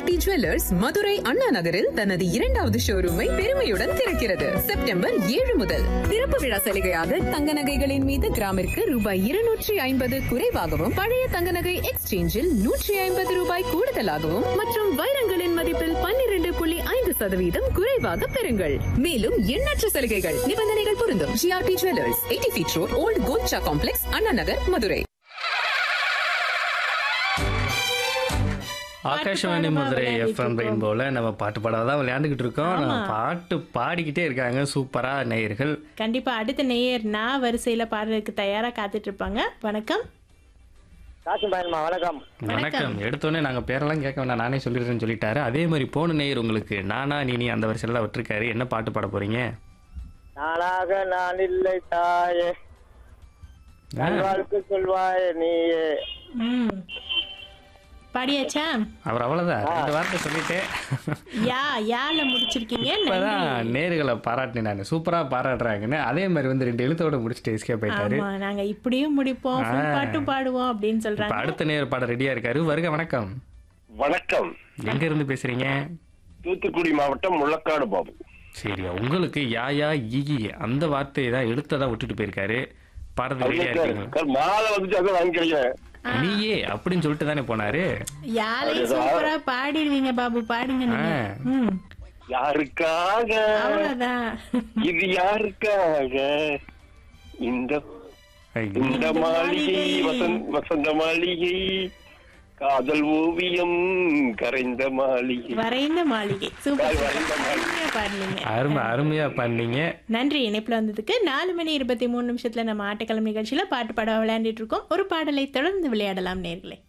GRT jewellers Madurai அண்ணா நகரில் தனது இரண்டாவது ஷோரூமை பெருமையுடன் திறக்கிறது செப்டம்பர் ஏழு முதல் திறப்பு விழா சலுகையாக தங்க நகைகளின் மீது கிராமிற்கு ரூபாய் இருநூற்றி ஐம்பது குறைவாகவும் பழைய தங்க நகை எக்ஸ்சேஞ்சில் நூற்றி ஐம்பது ரூபாய் கூடுதலாகவும் மற்றும் வைரங்களின் மதிப்பில் பன்னிரண்டு புள்ளி ஐந்து சதவீதம் குறைவாக பெறுங்கள் மேலும் எண்ணற்ற சலுகைகள் நிபந்தனைகள் பொருந்தும் GRT jewellers eighty feet road old Kolcha complex Anna Nagar Madurai Akashvani Madurai FM ரெயின்போல நம்ம பாட்டு பாடாதான் விளையாண்டுக்கிட்டு இருக்கோம் நம்ம பாட்டு பாடிக்கிட்டே இருக்காங்க சூப்பரா நேயர்கள் கண்டிப்பா அடுத்த நேயர் நான் வரிசையில பாடுறதுக்கு தயாரா காத்துட்டு இருப்பாங்க வணக்கம் காசு பயன்மா வணக்கம் வணக்கம் எடுத்தோடனே நாங்க பேரெல்லாம் கேட்க வேண்டாம் நானே சொல்லிடுறேன்னு சொல்லிட்டாரு அதே மாதிரி போன நேயர் உங்களுக்கு நானா நீ அந்த வரிசையில விட்டுருக்காரு என்ன பாட்டு பாட போறீங்க நானாக நான் இல்லை தாயே ஆ, வாழ்க்கை சொல்வாயே நீயே ம் பாடியாச்சா அவர் அவ்வளவுதான் ரெண்டு வார்த்தை சொல்லிட்டேன் யா யால முடிச்சிருக்கீங்க இப்பதான் நேர்களை பாராட்டினாங்க சூப்பரா பாராட்டுறாங்கன்னு அதே மாதிரி வந்து ரெண்டு எழுத்தோட முடிச்சுட்டு எஸ்கே போயிட்டாரு ஆமா நாங்க இப்படியும் முடிப்போம் full ஆ. பாட்டும் பாடுவோம் அப்படின்னு இப்ப சொல்றாங்க அடுத்த நேர் பாட ரெடியா இருக்காரு வருக வணக்கம் வணக்கம் எங்க இருந்து பேசுறீங்க தூத்துக்குடி மாவட்டம் முள்ளக்காடு பாபு சரி உங்களுக்கு யாயா ஈகி அந்த வார்த்தையை தான் எழுத்ததான் விட்டுட்டு போயிருக்காரு பாடுறது ரெடியா இருக்கீங்களா சார், மாலை வந்துச்சு அதான் வாங்கிக்கிறீங்க நீயே அப்படின்னு சொல்லிட்டு தானே போனாரு யாரையும் சூப்பரா பாடிடுவீங்க பாபு பாடுங்க நீங்க ஆ. ம் யாருக்காக அவ்வளவுதான் இது யாருக்காக இந்த ஐயோ. இந்த மாளிகை வசந்த் வசந்த மாளிகை காதல் ஓவியம் கரைந்த மாளிகை வரைந்த மாளிகை சூப்பர் வரைந்த மாளிகை. அருமையா பாடுனீங்க அருமை அருமையா பண்ணீங்க நன்றி இணைப்புல வந்ததுக்கு நாலு மணி இருபத்தி மூணு நிமிஷத்துல நம்ம ஆட்டக்கிழமை நிகழ்ச்சியில பாட்டு பாட விளையாண்டுட்டு இருக்கோம் ஒரு பாடலை தொடர்ந்து விளையாடலாம் நேர்களே